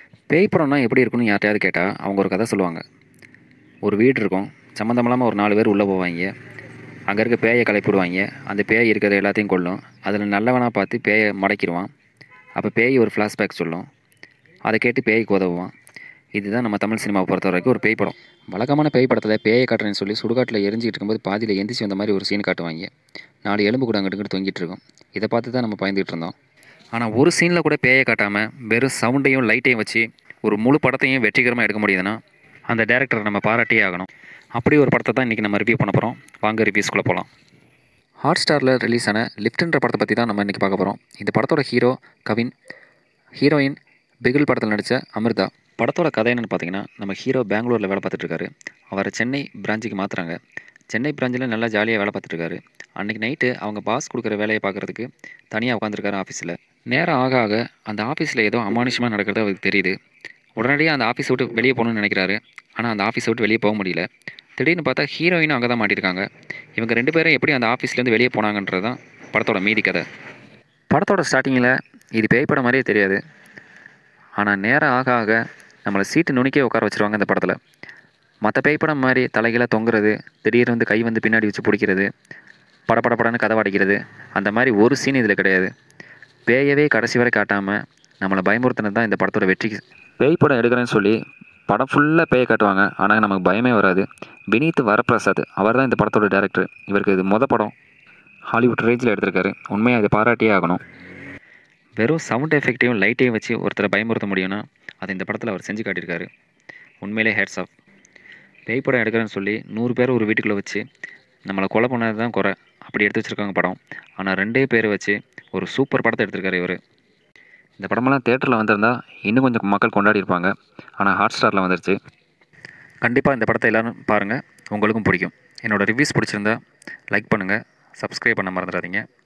பேய் படம்னா எப்படி இருக்குன்னு யார்ட்டையாவது கேட்டால் அவங்க ஒரு கதை சொல்லுவாங்க ஒரு வீடு இருக்கும் சம்மந்தம் இல்லாமல் ஒரு நாலு பேர் உள்ளே போவாங்க அங்கே இருக்க பேயை கலைப்பிடுவாங்க அந்த பேய் இருக்கிற எல்லாத்தையும் கொல்லும் அதில் நல்லவனாக பார்த்து பேயை மடக்கிடுவான் அப்போ பேய் ஒரு ஃப்ளாஷ்பேக் சொல்லும் அதை கேட்டு பேய்க்கு உதவுவான் இதுதான் நம்ம தமிழ் சினிமாவை பொறுத்த வரைக்கும் ஒரு பேய் படம் வழக்கமான பேய் படத்தில் பேயை காட்டுறேன்னு சொல்லி சுடுகாட்டில் எரிஞ்சிட்டு இருக்கும்போது பாதியில் எந்திரிச்சு வந்த மாதிரி ஒரு சீன் காட்டுவாங்க நாலு எலும்பு கூட அங்கிட்டு இங்கிட்டு தொங்கிட்டு இருக்கும் இதை பார்த்து தான் நம்ம பயந்துகிட்டு இருந்தோம் ஆனால் ஒரு சீனில் கூட பேயை காட்டாமல் வெறும் சவுண்டையும் லைட்டையும் வச்சு ஒரு முழு படத்தையும் வெற்றிகரமாக எடுக்க முடியுதுன்னா அந்த டேரக்டரை நம்ம பாராட்டியே ஆகணும் அப்படி ஒரு படத்தை தான் இன்றைக்கி நம்ம ரிவ்யூ பண்ண போகிறோம் வாங்க ரிவ்யூஸ்குள்ளே போகலாம் ஹாட் ஸ்டாரில் ரிலீஸ் ஆன லிஃப்ட்ன்ற படத்தை பற்றி தான் நம்ம இன்றைக்கி பார்க்க போகிறோம் இந்த படத்தோட ஹீரோ கவின் ஹீரோயின் பிகில் படத்தில் நடித்த அமிர்தா படத்தோட கதை என்னென்னு பார்த்தீங்கன்னா நம்ம ஹீரோ பெங்களூரில் வேலை பார்த்துட்டு இருக்காரு அவரை சென்னை பிரான்ச்சுக்கு மாற்றுறாங்க சென்னை பிரான்ச்சில் நல்லா ஜாலியாக வேலை பார்த்துட்டு இருக்காரு அன்றைக்கி நைட்டு அவங்க பாஸ் கொடுக்குற வேலையை பார்க்குறதுக்கு தனியாக உட்காந்துருக்காரு ஆஃபீஸில் நேரம் ஆக ஆக அந்த ஆஃபீஸில் ஏதோ அமானுஷமாக நடக்கிறது அவருக்கு தெரியுது உடனடியாக அந்த ஆஃபீஸை விட்டு வெளியே போகணும்னு நினைக்கிறாரு ஆனால் அந்த ஆஃபீஸை விட்டு வெளியே போக முடியல திடீர்னு பார்த்தா ஹீரோயினும் அங்கே தான் மாட்டியிருக்காங்க இவங்க ரெண்டு பேரும் எப்படி அந்த ஆஃபீஸ்லேருந்து வெளியே போனாங்கன்றது தான் படத்தோட மீதி கதை படத்தோட ஸ்டார்டிங்கில் இது பேய் படம் மாதிரியே தெரியாது ஆனால் நேரம் ஆக ஆக நம்மளை சீட்டு நுணுக்கே உட்கார வச்சுருவாங்க இந்த படத்தில் மற்ற பேய் படம் மாதிரி தலைகீழ தொங்குறது திடீர்னு வந்து கை வந்து பின்னாடி வச்சு பிடிக்கிறது படபடபடன்னு கதை அடிக்கிறது அந்த மாதிரி ஒரு சீன் இதில் கிடையாது பேயவே கடைசி வரை காட்டாமல் நம்மளை பயமுறுத்தினது தான் இந்த படத்தோட வெற்றிக்கு பேய் படம் எடுக்கிறேன்னு சொல்லி படம் ஃபுல்லாக பேயை காட்டுவாங்க ஆனால் நமக்கு பயமே வராது வினீத் வரப்பிரசாத் அவர் தான் இந்த படத்தோட டேரக்டர் இவருக்கு இது மொத படம் ஹாலிவுட் ரேஞ்சில் எடுத்திருக்காரு உண்மையாக இதை பாராட்டியே ஆகணும் வெறும் சவுண்ட் எஃபெக்டையும் லைட்டையும் வச்சு ஒருத்தரை பயமுறுத்த முடியும்னா அதை இந்த படத்தில் அவர் செஞ்சு காட்டியிருக்காரு உண்மையிலே ஹேட்ஸ் ஆஃப் பேய் படம் எடுக்கிறேன்னு சொல்லி நூறு பேர் ஒரு வீட்டுக்குள்ளே வச்சு நம்மளை கொலை பண்ணது தான் குறை அப்படி எடுத்து வச்சுருக்காங்க படம் ஆனால் ரெண்டே பேரை வச்சு ஒரு சூப்பர் படத்தை எடுத்திருக்காரு இவர் இந்த படமெல்லாம் தேட்டரில் வந்திருந்தா இன்னும் கொஞ்சம் மக்கள் கொண்டாடி இருப்பாங்க ஆனால் ஹாட் ஸ்டாரில் வந்துருச்சு கண்டிப்பாக இந்த படத்தை எல்லோரும் பாருங்கள் உங்களுக்கும் பிடிக்கும் என்னோடய ரிவ்யூஸ் பிடிச்சிருந்தா லைக் பண்ணுங்கள் சப்ஸ்கிரைப் பண்ண மறந்துடாதீங்க